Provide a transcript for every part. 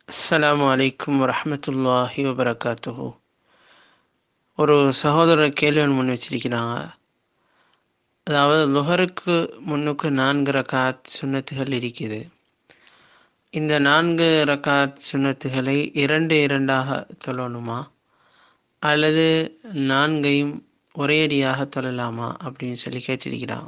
அஸ்ஸலாமு அலைக்கும் வரஹ்மத்துல்லாஹி வபரகாத்துஹு ஒரு சகோதரர் கேள்வி ஒன்று முன் வச்சிருக்கிறாங்க அதாவது லுஹருக்கு முன்னுக்கு நான்கு ரகாத் சுன்னத்துகள் இருக்குது இந்த நான்கு ரகாத் சுன்னத்துகளை இரண்டு இரண்டாக தொழணுமா அல்லது நான்கையும் ஒரேடியாக தொழலாமா அப்படின்னு சொல்லி கேட்டிருக்கிறாங்க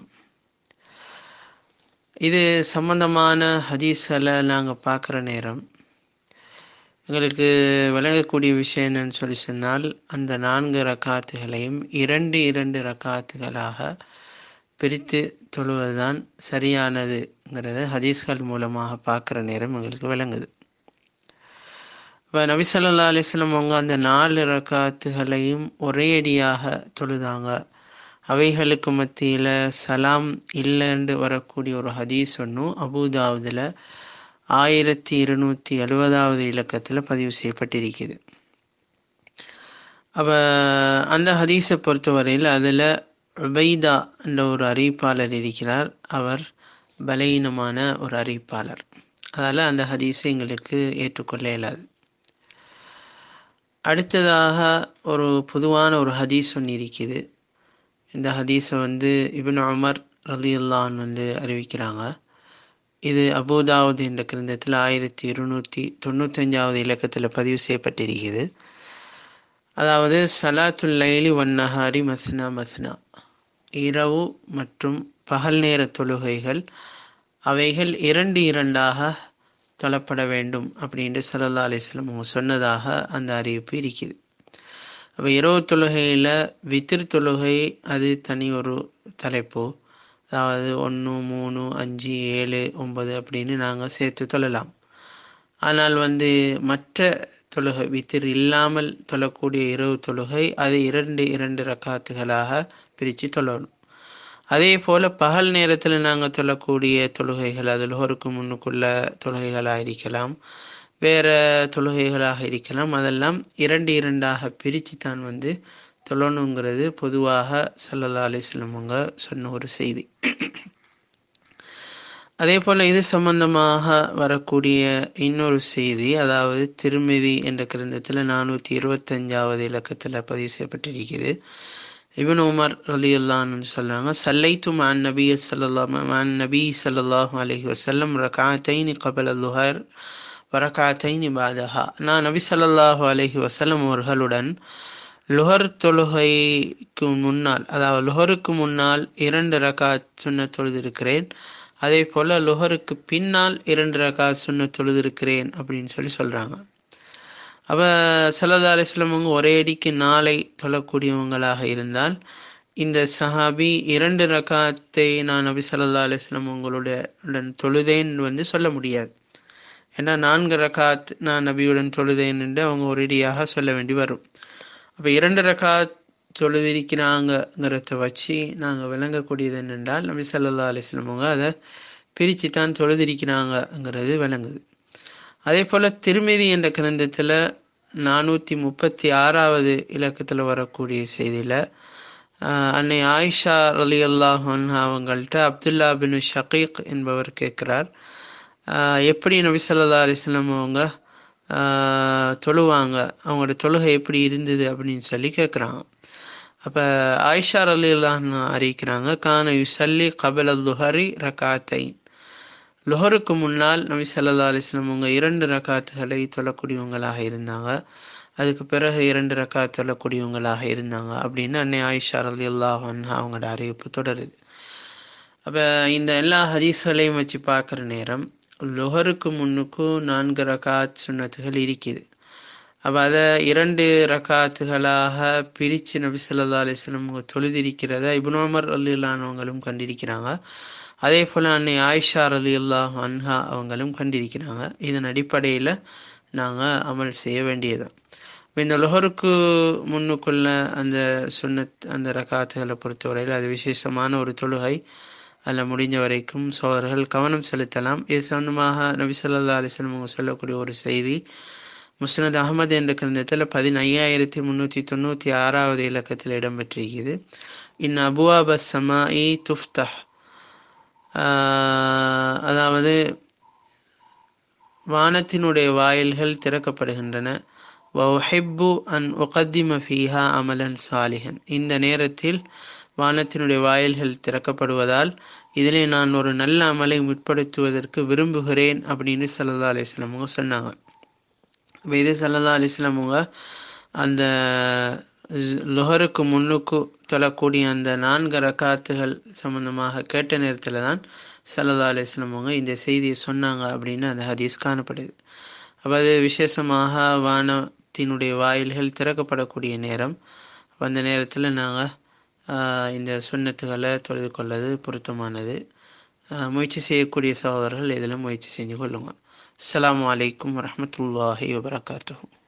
இது சம்பந்தமான ஹதீஸில் நாங்கள் பார்க்குற நேரம் எங்களுக்கு விளங்கக்கூடிய விஷயம் என்னன்னு சொல்லி சொன்னால் அந்த நான்கு ரக்காத்துகளையும் இரண்டு இரண்டு ரக்காத்துகளாக பிரித்து தொழுவதுதான் சரியானதுங்கிறத ஹதீஸ்கள் மூலமாக பார்க்குற நேரம் எங்களுக்கு விளங்குது இப்போ நபிசல்லா அலிஸ்லம் அவங்க அந்த நாலு ரக்காத்துகளையும் ஒரே அடியாக தொழுதாங்க அவைகளுக்கு மத்தியில் சலாம் இல்லைன்னு வரக்கூடிய ஒரு ஹதீஸ் ஒன்றும் அபுதாவுதில் ஆயிரத்தி இருநூற்றி எழுபதாவது இலக்கத்தில் பதிவு செய்யப்பட்டிருக்குது அப்போ அந்த ஹதீஸை பொறுத்தவரையில் அதில் உபைதா என்ற ஒரு அறிவிப்பாளர் இருக்கிறார் அவர் பலகீனமான ஒரு அறிவிப்பாளர் அதால் அந்த ஹதீஸை எங்களுக்கு ஏற்றுக்கொள்ள இயலாது அடுத்ததாக ஒரு பொதுவான ஒரு ஹதீஸ் ஒன்று இருக்குது இந்த ஹதீஸை வந்து இபின் உமர் ரலியுல்லான் வந்து அறிவிக்கிறாங்க இது அபுதாவுது என்ற கிரந்தத்தில் ஆயிரத்தி இருநூற்றி தொண்ணூத்தஞ்சாவது இலக்கத்தில் பதிவு செய்யப்பட்டிருக்குது அதாவது சலாத்துல் லைலி வன்னஹாரி மஸ்னா மஸ்னா இரவு மற்றும் பகல் நேர தொழுகைகள் அவைகள் இரண்டு இரண்டாக தொழப்பட வேண்டும் அப்படின்ட்டு சல்லா அலிஸ்லம் அவங்க சொன்னதாக அந்த அறிவிப்பு இருக்குது அப்போ இரவு தொழுகையில் வித்திர் தொழுகை அது தனி ஒரு தலைப்பு அதாவது ஒன்று மூணு அஞ்சு ஏழு ஒன்பது அப்படின்னு நாங்கள் சேர்த்து தொழலாம் ஆனால் வந்து மற்ற தொழுகை வித்திர் இல்லாமல் தொழக்கூடிய இரவு தொழுகை அது இரண்டு இரண்டு ரக்காத்துகளாக பிரித்து தொழணும் அதே போல் பகல் நேரத்தில் நாங்கள் தொழக்கூடிய தொழுகைகள் அது லோருக்கு முன்னுக்குள்ள தொழுகைகளாக இருக்கலாம் வேறு தொழுகைகளாக இருக்கலாம் அதெல்லாம் இரண்டு இரண்டாக பிரித்து தான் வந்து தொழணுங்கிறது பொதுவாக சல்லல்லா அலிஸ்லமுங்க சொன்ன ஒரு செய்தி அதே போல் இது சம்பந்தமாக வரக்கூடிய இன்னொரு செய்தி அதாவது திருமிதி என்ற கிரந்தத்தில் நானூற்றி இருபத்தஞ்சாவது இலக்கத்தில் பதிவு செய்யப்பட்டிருக்குது இவன் உமர் அலி அல்லான்னு சொல்கிறாங்க சல்லைத்து மான் நபி சல்லா மான் நபி சல்லாஹூ அலஹி வசல்லம் ரகாத்தைனி கபல் அல்லுஹர் வரகாத்தைனி பாதஹா நான் நபி சல்லாஹூ அலஹி வசல்லம் அவர்களுடன் லுஹர் தொழுகைக்கு முன்னால் அதாவது லுஹருக்கு முன்னால் இரண்டு ரகாத் சுண்ண தொழுதிருக்கிறேன் அதே போல் லுஹருக்கு பின்னால் இரண்டு ரகாத் சுண்ண தொழுதிருக்கிறேன் அப்படின்னு சொல்லி சொல்கிறாங்க அப்போ சல்லா அலிஸ்லம் அவங்க ஒரே அடிக்கு நாளை தொழக்கூடியவங்களாக இருந்தால் இந்த சஹாபி இரண்டு ரகாத்தை நான் நபி சல்லா அலிஸ்லம் உங்களுடன் தொழுதேன் வந்து சொல்ல முடியாது ஏன்னா நான்கு ரகாத் நான் நபியுடன் தொழுதேன் என்று அவங்க ஒரேடியாக சொல்ல வேண்டி வரும் அப்போ இரண்டு ரகாத் தொழுதிருக்கிறாங்கிறத வச்சு நாங்கள் விளங்கக்கூடியது என்னென்றால் நபி சல்லா அலிஸ்லம் அவங்க அதை பிரித்து தான் தொழுதிருக்கிறாங்கங்கிறது விளங்குது அதே போல் திருமதி என்ற கிரந்தத்தில் நானூற்றி முப்பத்தி ஆறாவது இலக்கத்தில் வரக்கூடிய செய்தியில் அன்னை ஆயிஷா அலி அல்லாஹன் அவங்கள்ட்ட அப்துல்லா பின் ஷகீக் என்பவர் கேட்குறார் எப்படி நபி சொல்லா அலிஸ்லாம் அவங்க தொழுவாங்க அவங்களோட தொழுகை எப்படி இருந்தது அப்படின்னு சொல்லி கேட்குறாங்க அப்போ ஆயிஷா அலி அல்லாஹ் அறிவிக்கிறாங்க கான யுசல்லி கபல் லுஹரி ரகாத்தைன் லுஹருக்கு முன்னால் நபி சல்லா அலிஸ்லாம் அவங்க இரண்டு ரக்காத்துகளை தொழக்கூடியவங்களாக இருந்தாங்க அதுக்கு பிறகு இரண்டு ரக்காத் தொழக்கூடியவங்களாக இருந்தாங்க அப்படின்னு அன்னை ஆயிஷா அலி அல்லாஹன் அவங்களோட அறிவிப்பு தொடருது அப்போ இந்த எல்லா ஹதீஸ்களையும் வச்சு பார்க்குற நேரம் லுஹருக்கு முன்னுக்கும் நான்கு ரக்காத் சுண்ணத்துகள் இருக்குது அப்போ அதை இரண்டு ரக்காத்துகளாக பிரித்து நபி சொல்லா அலிஸ்லம் அவங்க தொழுதிருக்கிறத இபுனோமர் அல்லானவங்களும் கண்டிருக்கிறாங்க அதே போல் அன்னை ஆயிஷா அலி அல்லாஹ் அன்ஹா அவங்களும் கண்டிருக்கிறாங்க இதன் அடிப்படையில் நாங்கள் அமல் செய்ய வேண்டியது இந்த லொஹருக்கு முன்னுக்குள்ள அந்த சுண்ணத் அந்த ரகாத்துகளை பொறுத்தவரையில் அது விசேஷமான ஒரு தொழுகை அதில் முடிஞ்ச வரைக்கும் சோழர்கள் கவனம் செலுத்தலாம் இது சம்பந்தமாக நபி சொல்லா அலிஸ்லம் அவங்க சொல்லக்கூடிய ஒரு செய்தி முஸ்னத் அகமது என்ற கிரந்தத்தில் பதினையாயிரத்தி முந்நூற்றி தொண்ணூற்றி ஆறாவது இலக்கத்தில் இடம்பெற்றிருக்குது இன் அபுவாப சமாஇ துஃப்தஹ் அதாவது வானத்தினுடைய வாயில்கள் திறக்கப்படுகின்றன வஹிப்பு அன் உகத்திம ஃபீஹா அமலன் சாலிஹன் இந்த நேரத்தில் வானத்தினுடைய வாயில்கள் திறக்கப்படுவதால் இதிலே நான் ஒரு நல்ல அமலை முற்படுத்துவதற்கு விரும்புகிறேன் அப்படின்னு சல்லா அலிஸ்லாமுங்க சொன்னாங்க இது சல்லா அலிஸ்லாமுங்க அந்த லுஹருக்கு முன்னுக்கு தொழக்கூடிய அந்த நான்கு ரக்காத்துகள் சம்பந்தமாக கேட்ட நேரத்தில் தான் சல்லா அலிஸ்லாமுங்க இந்த செய்தியை சொன்னாங்க அப்படின்னு அந்த ஹதீஸ் காணப்படுது அப்போ அது விசேஷமாக வானத்தினுடைய வாயில்கள் திறக்கப்படக்கூடிய நேரம் அந்த நேரத்தில் நாங்கள் இந்த சுண்ணத்துகளை தொழுது கொள்ளது பொருத்தமானது முயற்சி செய்யக்கூடிய சகோதரர்கள் இதில் முயற்சி செஞ்சு கொள்ளுங்க அஸ்லாம் வலைக்கம் வரமத்துல்லாஹி வபரகாத்து